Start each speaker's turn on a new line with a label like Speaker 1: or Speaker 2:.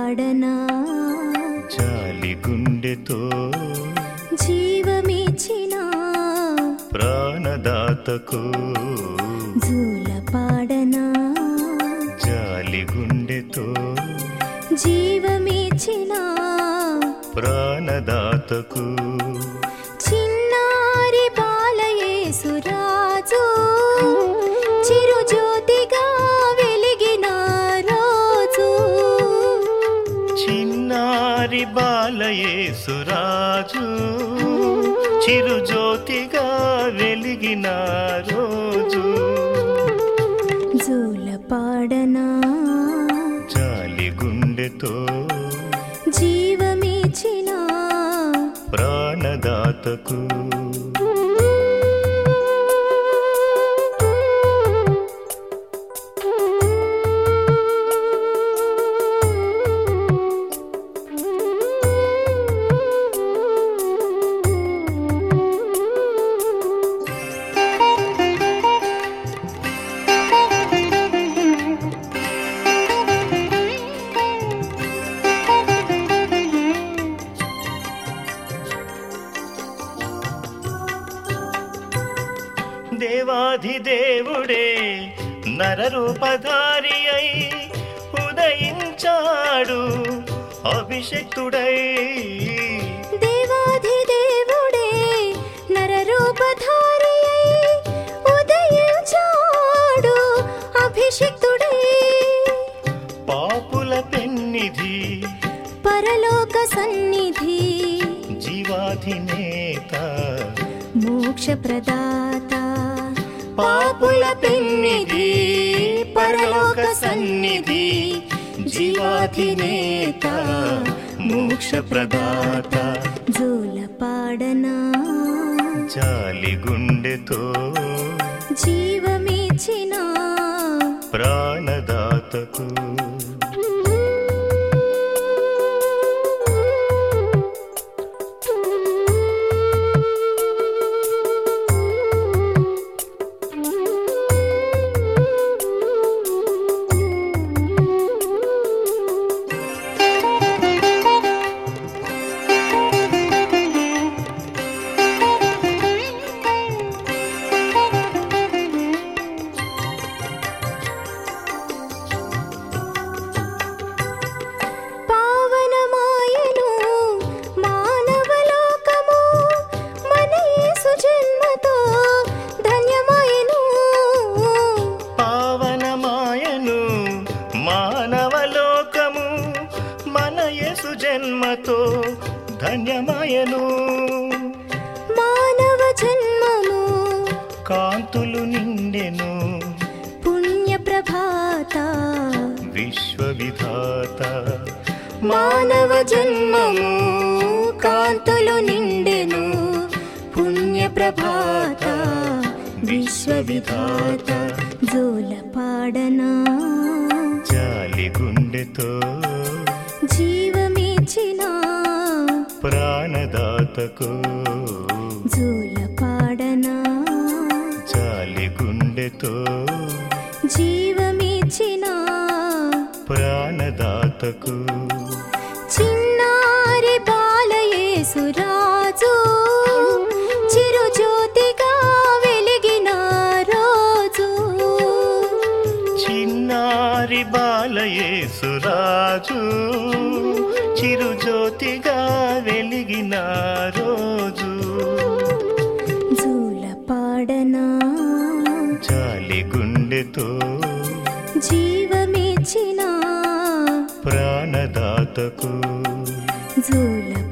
Speaker 1: పాడనా
Speaker 2: జాలి గుండెతో
Speaker 1: జీవమిచ్చిన
Speaker 2: ప్రాణదాతకు
Speaker 1: జూల పాడనా
Speaker 2: జాలి గుండెతో
Speaker 1: జీవమిచ్చిన
Speaker 2: ప్రాణదాతకు
Speaker 1: చిన్నారి బాలయేసురాజు చిరుజ్యోతిగా వెలిగిన రోజు
Speaker 2: చిన్నారి బాలయేసురాజు చిరుజ్యోతిగా వెలిగిన రోజు
Speaker 1: జూల పాడనా
Speaker 2: జాలి గుండెతో
Speaker 1: జీవమిచ్చిన
Speaker 2: ప్రాణదాతకు దేవాధిదేవుడే నరరూపధారి అయి ఉదయించాడు అభిషక్తుడై
Speaker 1: దేవాధిదేవుడే నరరూపధారి అయి ఉదయించాడు అభిషిక్తుడై
Speaker 2: పాపుల పెన్నిధి
Speaker 1: పరలోక సన్నిధి
Speaker 2: జీవాధినేత
Speaker 1: మోక్ష ప్రదాత
Speaker 2: పాపుల పెన్నిధి పరలోక సన్నిధి జీవాధినేత మోక్ష ప్రదాత
Speaker 1: జూల పాడనా
Speaker 2: జాలి గుండెతో
Speaker 1: జీవమిచ్చిన
Speaker 2: ప్రాణదాతకు
Speaker 1: పావనమాయను మానవలోకము మన యేసు జన్మతో ధన్యమాయను
Speaker 2: పావనమాయను మానవలోకము మన యేసు జన్మతో ధన్యమాయను
Speaker 1: మానవ జన్మము
Speaker 2: కాంతులు నిండెను
Speaker 1: పుణ్య ప్రభాత
Speaker 2: విశ్వవిధాత
Speaker 1: మానవ జన్మము కాంతులు నిండెను పుణ్య ప్రభాత విశ్వవిధాత జోల పాడనా
Speaker 2: జాలి గుండెతో
Speaker 1: జీవమిచ్చిన
Speaker 2: ప్రాణదాతకు
Speaker 1: జోల పాడనా
Speaker 2: జాలి గుండెతో
Speaker 1: జీవమిచ్చిన
Speaker 2: ప్రాణదాతకు
Speaker 1: చిన్నారి బాలయేసురాజు చిరుజ్యోతిగా వెలిగిన రోజు
Speaker 2: చిన్నారి బాలయేసురాజు చిరుజ్యోతిగా వెలిగిన రోజు
Speaker 1: జూల పాడనా
Speaker 2: జాలి గుండెతో
Speaker 1: జీవమిచ్చిన
Speaker 2: ప్రాణదాతకు
Speaker 1: జూల